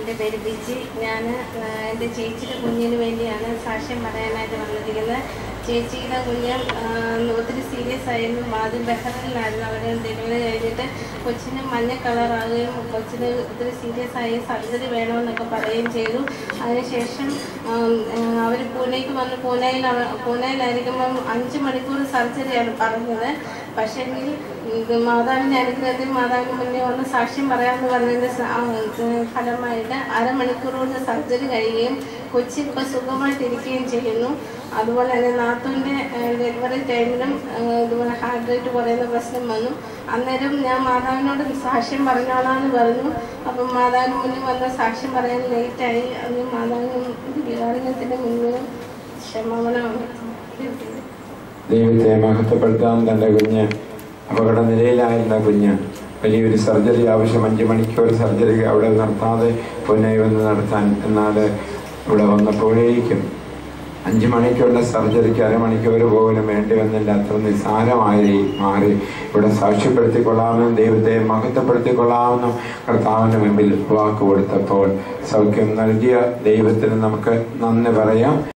എൻ്റെ പേര് ബിജി ഞാൻ എൻ്റെ ചേച്ചിയുടെ കുഞ്ഞിന് വേണ്ടിയാണ് സാക്ഷ്യം പറയാനായിട്ട് വന്നിരിക്കുന്നത് ചേച്ചിയുടെ കുഞ്ഞ് ആ, ഒത്തിരി സീരിയസ് ആയിരുന്നു ആദ്യം ബഹ്റിനിലായിരുന്നു അവിടെ ഡെലിവറി കഴിഞ്ഞിട്ട് കൊച്ചിന് മഞ്ഞ കളറാകുകയും കൊച്ചിന് ഒത്തിരി സീരിയസ് ആയി സർജറി വേണമെന്നൊക്കെ പറയുകയും ചെയ്തു അതിനുശേഷം അവർ പൂനെക്ക് വന്ന് പൂനെയിൽ അവ- പൂനെയിലായിരിക്കുമ്പം അഞ്ച് മണിക്കൂർ സർജറിയാണ് പറഞ്ഞത് പക്ഷേങ്കിൽ ഇത് മാതാവിൻ്റെ അനുഗ്രഹത്തിൽ മാതാവിന് മുന്നേ വന്ന് സാക്ഷ്യം പറയാമെന്ന് പറഞ്ഞതിൻ്റെ സ- ആ, ഇത് ഫലമായിട്ട് അരമണിക്കൂർ കൊണ്ട് സർജറി കഴിയുകയും കൊച്ചി ഇപ്പോൾ സുഖമായിട്ടിരിക്കുകയും ചെയ്യുന്നു അതുപോലെ തന്നെ നാത്തൂൻ്റെ ഡെലിവറി ടൈമിലും ആ, ഇതുപോലെ ഹാർട്ട് റേറ്റ് കുറയുന്ന പ്രശ്നം വന്നു അന്നേരം ഞാൻ മാതാവിനോട് സാക്ഷ്യം പറഞ്ഞോളാന്ന് പറഞ്ഞു അപ്പം മാതാവിന് മുന്നിൽ വന്ന സാക്ഷ്യം പറയാൻ ലേറ്റായി അത് മാതാവിനും വികാരത്തിൻ്റെ മുന്നിൽ ക്ഷമാപണം ദൈവത്തെ മഹത്വപ്പെടുത്താൻ തൻ്റെ കുഞ്ഞ് അപകട നിലയിലായിരുന്ന കുഞ്ഞ് വലിയൊരു സർജറി ആവശ്യം അഞ്ച് മണിക്കൂർ സർജറി അവിടെ നടത്താതെ പുനെ വന്ന് നടത്താൻ എന്നാൽ ഇവിടെ വന്നപ്പോഴേക്കും അഞ്ച് മണിക്കുള്ള സർജറിക്ക് അരമണിക്കൂർ പോലും വേണ്ടി വന്നില്ല അത്ര നിസ്സാരമായി മാറി ഇവിടെ സാക്ഷ്യപ്പെടുത്തിക്കൊള്ളാമെന്നും ദൈവത്തെ മഹത്വപ്പെടുത്തിക്കൊള്ളാമെന്നും കർത്താവിൻ്റെ മുമ്പിൽ വാക്ക് കൊടുത്തപ്പോൾ സൗഖ്യം നൽകിയ ദൈവത്തിന് നമുക്ക് നന്ദി പറയാം